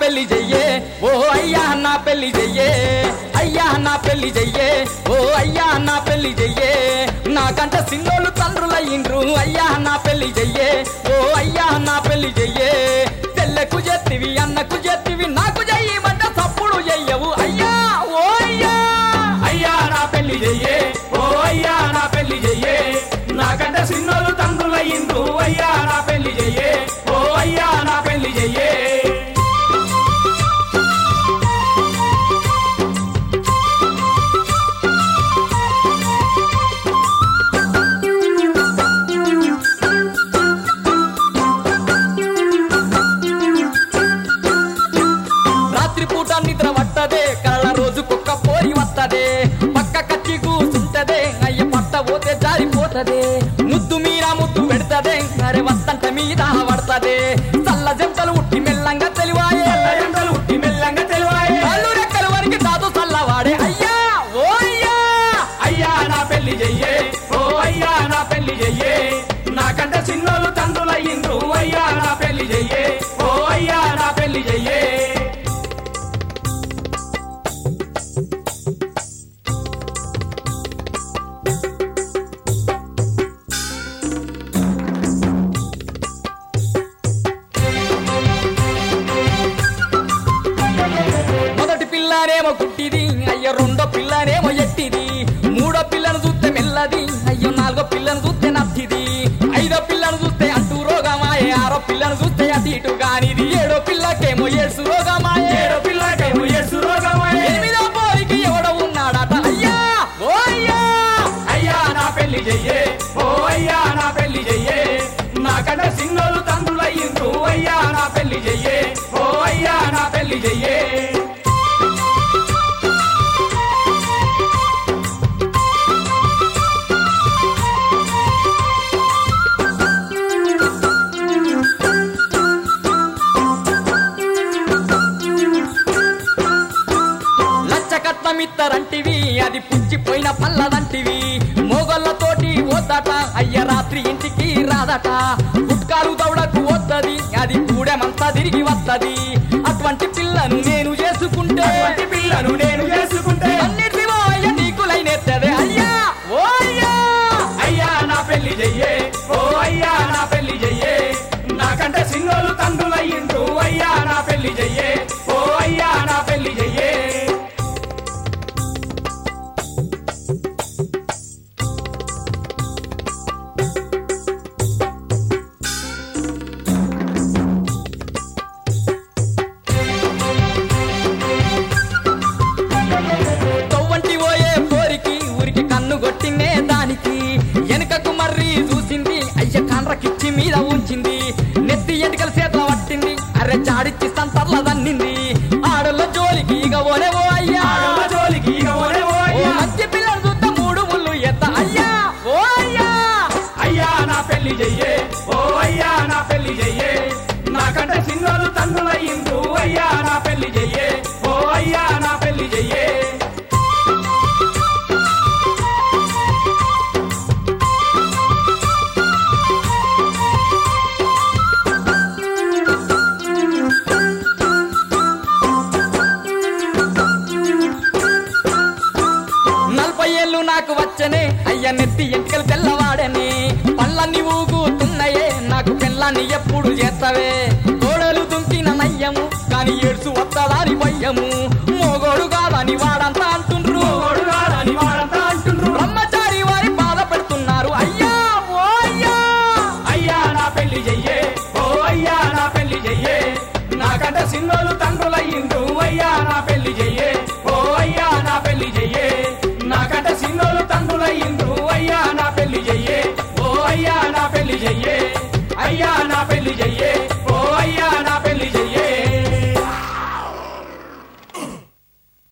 పెళ్లి చెయ్యే ఓ అయ్యా నా పెళ్లి చెయ్యే అయ్యా నా పెళ్లి చెయ్యే ఓ అయ్యా నా పెళ్లి చెయ్యే నాకంట సిన్నోళ్ళు తండ్రులయ్యిండ్రు అయ్యా నా పెళ్లి చెయ్యే ఓ అయ్యా నా పెళ్లి చెయ్యే తెల్లకు చెత్తివి అన్నకు చెత్తివి నాకు చెయ్యమంట తప్పుడు చెయ్యవు అయ్యా ఓ అయ్యా అయ్యా నా పెళ్లి చెయ్యే ఓ అయ్యా నా పెళ్లి చెయ్యే నాకంటే సిన్నోలు తండ్రులయ్యిండ్రు అయ్యా నా పెళ్లి చెయ్యే ఓ అయ్యా నా పెళ్లి చెయ్యే రాత్రి పూట నిద్ర పట్టదే కళ్ళ రోజు కుక్క పోయి వత్తదే పక్క కచ్చి కూసుంటదే అయ్య పట్ట పోతే జారిపోతదే ముద్దు మీరా ముద్దు పెడతదే అరే వత్తంట మీద పడతదే చల్ల జంటలు ఉట్టి మెల్లంగా తెలివాయే ఎండలు ఉట్టి మెల్లంగా తెలివాయే కళ్ళు రెక్కల వరకు దాదు చల్లవాడే అయ్యా ఓ అయ్యా అయ్యా నా పెళ్లి చెయ్యే ఓ అయ్యా నా పెళ్లి చెయ్యే నాకంటే సిన్నోలు తండ్రులయ్యిండ్రు అయ్యా నా పెళ్లి చెయ్యే ఓ అయ్యా నా పెళ్లి చెయ్యే మొదటి పిల్లనేమో గుట్టిది అయ్యో రెండో పిల్లనేమో ఎట్టిది మూడో పిల్లను చూస్తే మెల్లది అయ్యో నాలుగో పిల్లను చూస్తే నత్తిది ఐదో పిల్లను చూస్తే అంటూ రోగమాయే ఆరో పిల్లను చూస్తే అటు ఇటు కానిది ఏడో పిల్లకేమో ఏడ్సు రోగమాయే ఏడో పిల్లకేమో ఏడ్సు రోగమాయే. ఎనిమిదో పోరికి ఎవడో ఉన్నాడట అయ్యా ఓ అయ్యా అయ్యా నా పెళ్లి చెయ్యే ఓ అయ్యా నా పెళ్లి చెయ్యే నాకంటే సిన్నోలు తండ్రులయ్యిండ్రు అయ్యా నా పెళ్లి చెయ్యే ఓ అయ్యా నా పెళ్లి చెయ్యే లచ్చ కట్నమిత్తరంటివి అది పుచ్చిపోయిన పల్లదంటివి మోగళ్ళతోటి వద్దట అయ్య రాత్రి ఇంటికి రాదట పుట్కాలు దౌడకు వద్దది అది కూడెమంతా తిరిగి వత్తది అటువంటి పిల్లను నేను చేసుకుంటే అటువంటి పిల్లను నేను చేసుకుంటే అన్నిటివో అయ్య నీకులైనెత్తదే అయ్యా ఓ అయ్యా అయ్యా నా పెళ్లి చెయ్యే ఓ అయ్యా నా పెళ్లి చెయ్యే నాకంటే సిన్నోలు తండ్రులయ్యిండ్రు అయ్యా నా పెళ్లి చెయ్యే ఓ అయ్యా నా పెళ్లి చెయ్యే తొవ్వంటి పోయే పోరికి ఊరికి కన్ను కొట్టినే దానికి వెనుకకు మర్రి చూసింది అయ్య కాండ్రకిచ్చి మీద ఉంచింది నెత్తి ఎంటికల చేతుల పట్టింది అరే చాడిచ్చి సంతర్ల దన్నింది ఆడల జోలికి ఇక ఓలేవో అయ్యా ఆడోళ్ళ జోలికి ఇక ఓడే ఓ ఓ అయ్యా మంచి పిల్లలు చూస్తే మూడు ముళ్ళు ఎత్త అయ్యా ఓ అయ్యా అయ్యా నా పెళ్లి చెయ్యే ఓ అయ్యా నా పెళ్లి చెయ్యే నాకంటే సిన్నోలు తండ్రులయ్యిండ్రు అయ్యా నా పెళ్లి చెయ్యే ఓ అయ్యా నా పెళ్లి చెయ్యే నలభై ఏళ్ళు నాకు వచ్చనే అయ్య నెత్తి ఎంటికలు తెల్లవాడని పళ్ళన్ని ఊగుతున్నాయే నాకు పిల్లాన్ని ఎప్పుడు చేస్తావే గోడలు దుంకిన నయ్యము కాని ఏడ్సు వత్తదాని భయ్యము మోగోడు కాదని వాడంతా అంటున్నా